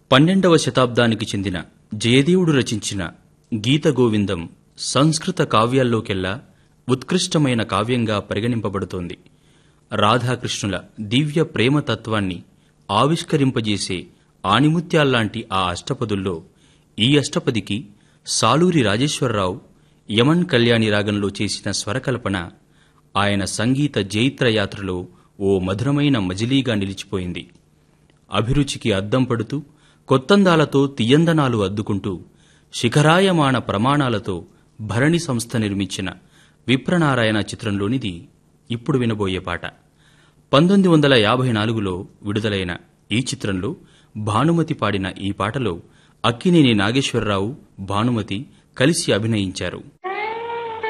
పన్నెండవ శతాబ్దానికి చెందిన జయదేవుడు రచించిన గీత గోవిందం సంస్కృత కావ్యాల్లోకెల్లా ఉత్కృష్టమైన కావ్యంగా పరిగణింపబడుతోంది రాధాకృష్ణుల దివ్య ప్రేమ తత్వాన్ని ఆవిష్కరింపజేసే ఆణిముత్యాల్లాంటి ఆ అష్టపదుల్లో ఈ అష్టపదికి సాలూరి రాజేశ్వరరావు యమన్ కళ్యాణి రాగంలో చేసిన స్వరకల్పన ఆయన సంగీత జైత్రయాత్రలో ఓ మధురమైన మజిలీగా నిలిచిపోయింది అభిరుచికి అద్దం పడుతూ కొత్తందాలతో తియందనాలు అద్దుకుంటూ శిఖరాయమాణ ప్రమాణాలతో భరణి సంస్థ నిర్మించిన విప్రనారాయణ చిత్రంలోనిది ఇప్పుడు వినబోయే పాట పంతొమ్మిది వందల యాభై నాలుగులో విడుదలైన ఈ చిత్రంలో భానుమతి పాడిన ఈ పాటలో అక్కినేని నాగేశ్వరరావు భానుమతి కలిసి అభినయించారు